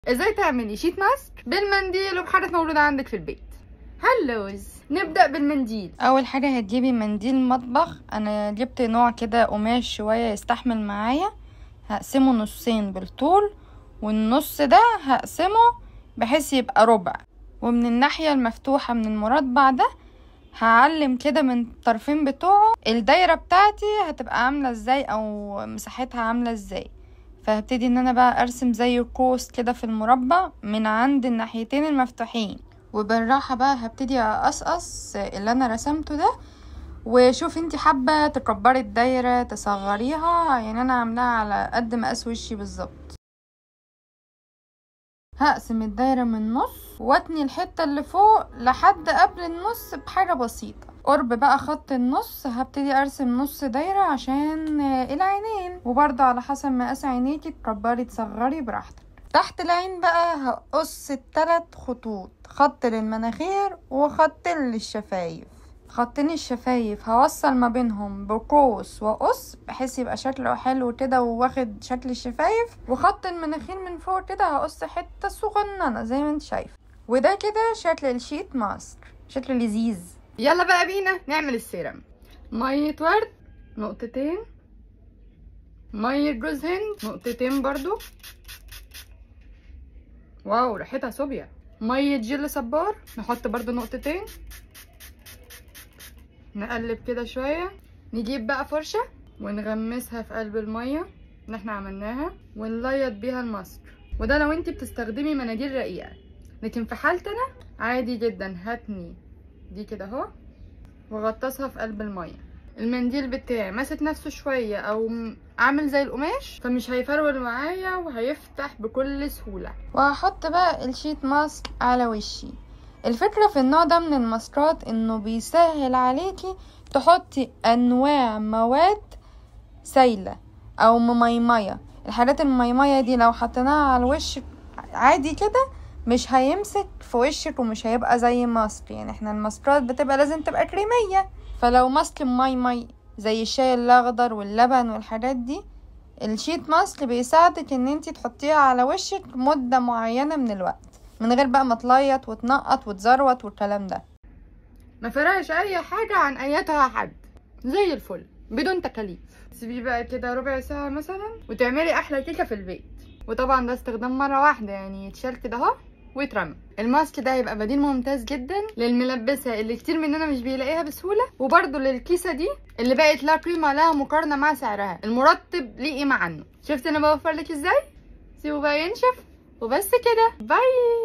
ازاي تعملي شيت ماسك بالمنديل وبحاجة موجودة عندك في البيت هلوز نبدأ بالمنديل اول حاجه هتجيبي منديل مطبخ انا جبت نوع كده قماش شويه يستحمل معايا هقسمه نصين بالطول والنص ده هقسمه بحيث يبقى ربع ومن الناحيه المفتوحه من المربع ده هعلم كده من الطرفين بتوعه الدايره بتاعتي هتبقى عامله ازاي او مساحتها عامله ازاي فهبتدي ان انا بقى ارسم زي قوس كده في المربع من عند الناحيتين المفتوحين وبالراحة بقى هبتدي اقصقص اللي انا رسمته ده وشوف انتي حابة تكبري الدايرة تصغريها يعني انا عاملاها على قد مقاس وشي بالظبط هقسم الدايرة من النص واتني الحتة اللي فوق لحد قبل النص بحاجة بسيطة قرب بقى خط النص هبتدي ارسم نص دايرة عشان العينين وبرضه على حسب مقاس عينيكي تكبري تصغري براحتك تحت العين بقى هقص التلات خطوط خط للمناخير وخط للشفايف خطين الشفايف هوصل ما بينهم بقوس واقص بحيث يبقى شكله حلو كده وواخد شكل الشفايف وخط المناخير من فوق كده هقص حته صغننه زي ما انت شايفه وده كده شكل الشيت ماسك شكله لذيذ يلا بقى بينا نعمل السيرم مية ورد نقطتين مية جوز هند نقطتين برضو واو ريحتها صوبيا مية جل صبار نحط برضو نقطتين نقلب كده شوية نجيب بقى فرشة ونغمسها في قلب المية اللي احنا عملناها ونليط بيها الماسك وده لو انت بتستخدمي مناديل رقيقة لكن في حالتنا عادي جدا هاتني دي كده اهو وغطسها في قلب المية المنديل بتاعي ماسك نفسه شوية او م- عامل زي القماش فمش هيفرول معايا وهيفتح بكل سهولة وهحط بقى الشيت ماسك على وشي الفكرة في النوع ده من الماسكات انه بيسهل عليكي تحطي انواع مواد سايلة او مميمية الحاجات المميمية دي لو حطيناها على الوش عادي كده مش هيمسك في وشك ومش هيبقى زي ماسك يعني احنا الماسكات بتبقى لازم تبقى كريمية فلو ماسك مي زي الشاي الاخضر واللبن والحاجات دي الشيت ماسك بيساعدك ان انتي تحطيها على وشك مدة معينة من الوقت من غير بقى ما تليط وتنقط وتزروت والكلام ده ما فرقش اي حاجة عن ايتها حد زي الفل بدون تكاليف تسيبيه بقى كده ربع ساعة مثلا وتعملي احلى كيكة في البيت وطبعا ده استخدام مرة واحدة يعني يتشال كده اهو ويترمى الماسك ده هيبقى بديل ممتاز جدا للملبسة اللي كتير مننا مش بيلاقيها بسهولة وبرده للكيسة دي اللي بقت لا قيمة لها مقارنة مع سعرها المرتب ليه قيمة عنه شفت انا بوفر لك ازاي سيبه بقى ينشف وبس كده باي